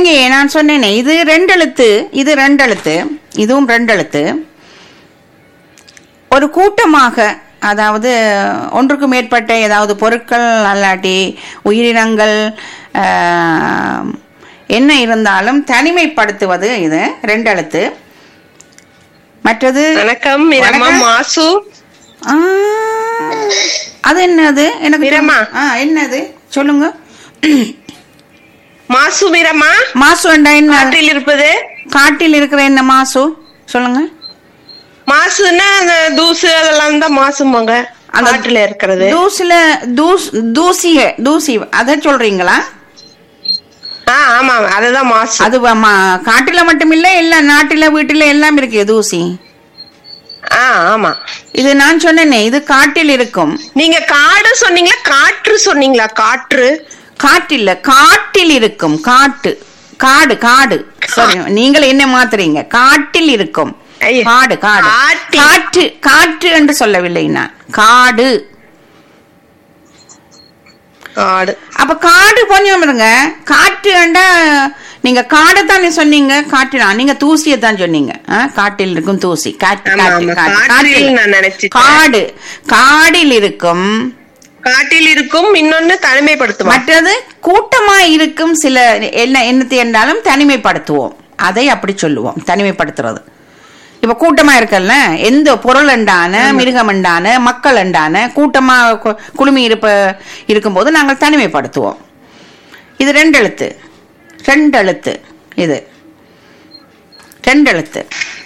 எங்கே நான் சொன்னேனே இது ரெண்டு எழுத்து இது ரெண்டு எழுத்து இதுவும் ரெண்டு எழுத்து ஒரு கூட்டமாக அதாவது ஒன்றுக்கு மேற்பட்ட ஏதாவது பொருட்கள் அல்லாட்டி உயிரினங்கள் ஆஹ், என்ன இருந்தாலும் தனிமைப்படுத்துவது இது ரெண்டு எழுத்து மற்றது வணக்கம் மீரம்மா வணக்கம். மாசு ஆ, அது என்னது எனக்கு மீரம்மா. ஆ என்னது சொல்லுங்க மாசு மீரம்மா மாசு வேண்டா என்ன காற்றில் இருப்பது காட்டில் இருக்கிற என்ன மாசு சொல்லுங்க மாசுன்னா அந்த தூசு அதெல்லாம் தான் மாசுமாங்க அந்த காட்டுல இருக்கிறது தூசில தூஸ் தூசி தூசி அத சொல்றீங்களா ஆ ஆமா அதுதான் மாசு அது வ- மா- காட்டுல மட்டும் இல்ல எல்லா நாட்டுல வீட்டுல எல்லாம் இருக்கு தூசி ஆ ஆமா இது நான் சொன்னேனே இது காட்டில் இருக்கும் நீங்க காடு சொன்னீங்களா காற்று சொன்னீங்களா காற்று காட்டில் காட்டில் இருக்கும் காட்டு காடு காடு சரி நீங்கள் என்ன மாத்துறீங்க காட்டில் இருக்கும் ஐயோ. காடு காடு காட்டில். காற்று காற்று என்று சொல்லவில்லை நான் காடு காடு அப்ப காடு கொஞ்சம் இருங்க காற்று வேண்டா நீங்க காடை தானே சொன்னீங்க காற்று தான் நீங்க தூசியை தான் சொன்னீங்க ஆ, காட்டில் இருக்கும் தூசி காற்று ஆமா, காற்று ஆமா, காற்று காற்றில் காற்றில். நான் நினைச்சிட்டேன். காடு காடில் இருக்கும் காட்டில் இருக்கும் இன்னொன்னு தனிமைப்படுத்துமா மற்றது கூட்டமா இருக்கும் சில என்ன என்னத்தை என்றாலும் தனிமைப்படுத்துவோம் அதை அப்படி சொல்லுவோம் தனிமைப்படுத்துறது இப்ப கூட்டமா இருக்கல்ல எந்த பொருள் உண்டான மிருகம் உண்டான மக்கள் உண்டான கூட்டமா கு- குழுமி இருப்ப இருக்கும்போது நாங்கள் தனிமைப்படுத்துவோம் இது ரெண்டு எழுத்து ரெண்டு எழுத்து இது ரெண்டு எழுத்து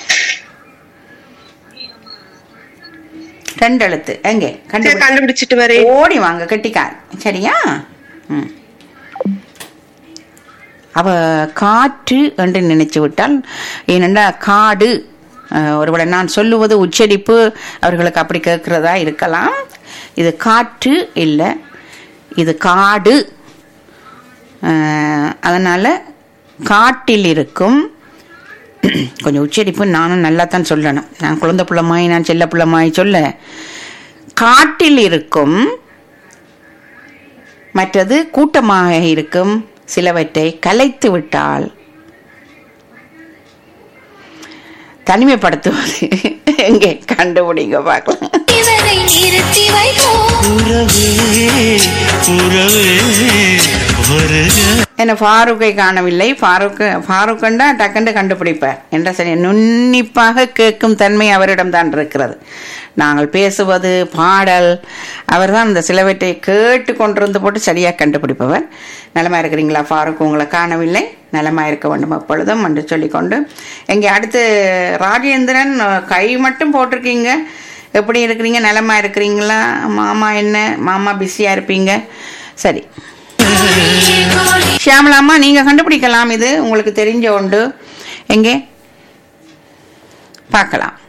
ரெண்டு எழுத்து எங்கே சரி, கண்டுபிடி கண்டுபிடிச்சிட்டு வரேன் ஓடி வாங்க கெட்டிக்கார் சரியா ம். அவ காற்று என்று நினைச்சு விட்டால் ஏனென்றா காடு அஹ், ஒருவேளை நான் சொல்லுவது உச்சரிப்பு அவர்களுக்கு அப்படி கேட்கிறதா இருக்கலாம் இது காற்று இல்லை இது காடு அஹ், அதனால காட்டில் இருக்கும் கொஞ்சம் உச்சரிப்பு நானும் நல்லா தான் சொல்லணும் நான் குழந்தை புள்ளமாய் நான் செல்ல புள்ளமாய் சொல்ல காட்டில் இருக்கும் மற்றது கூட்டமாக இருக்கும் சிலவற்றை கலைத்து விட்டால் தனிமைப்படுத்துவது எங்கே கண்டுபிடிங்க பார்க்கலாம் இவரை நிறுத்தி வைப்போம் உறவே உறவே வருக என்ன ஃபாரூக்கை காணவில்லை ஃபாரூக் ஃபாரூக்கண்டா டக்குண்டு கண்டுபிடிப்பார் என்ற சரி நுண்ணிப்பாக கேட்கும் தன்மை அவரிடம் தான் இருக்கிறது நாங்கள் பேசுவது பாடல் அவர்தான் இந்த சிலவற்றை கேட்டு கொண்டிருந்து போட்டு சரியாக கண்டுபிடிப்பவர் நலமா இருக்கிறீங்களா ஃபாரூக் உங்களை காணவில்லை நலமா இருக்க வேண்டும் எப்பொழுதும் என்று சொல்லிக்கொண்டு எங்கே அடுத்து ராஜேந்திரன் அஹ், கை மட்டும் போட்டிருக்கீங்க எப்படி இருக்கிறீங்க நலமா இருக்கிறீங்களா மாமா என்ன மாமா பிஸியா இருப்பீங்க சரி ஷியாமலாமா நீங்க கண்டுபிடிக்கலாம் இது உங்களுக்கு தெரிஞ்ச உண்டு எங்கே பார்க்கலாம்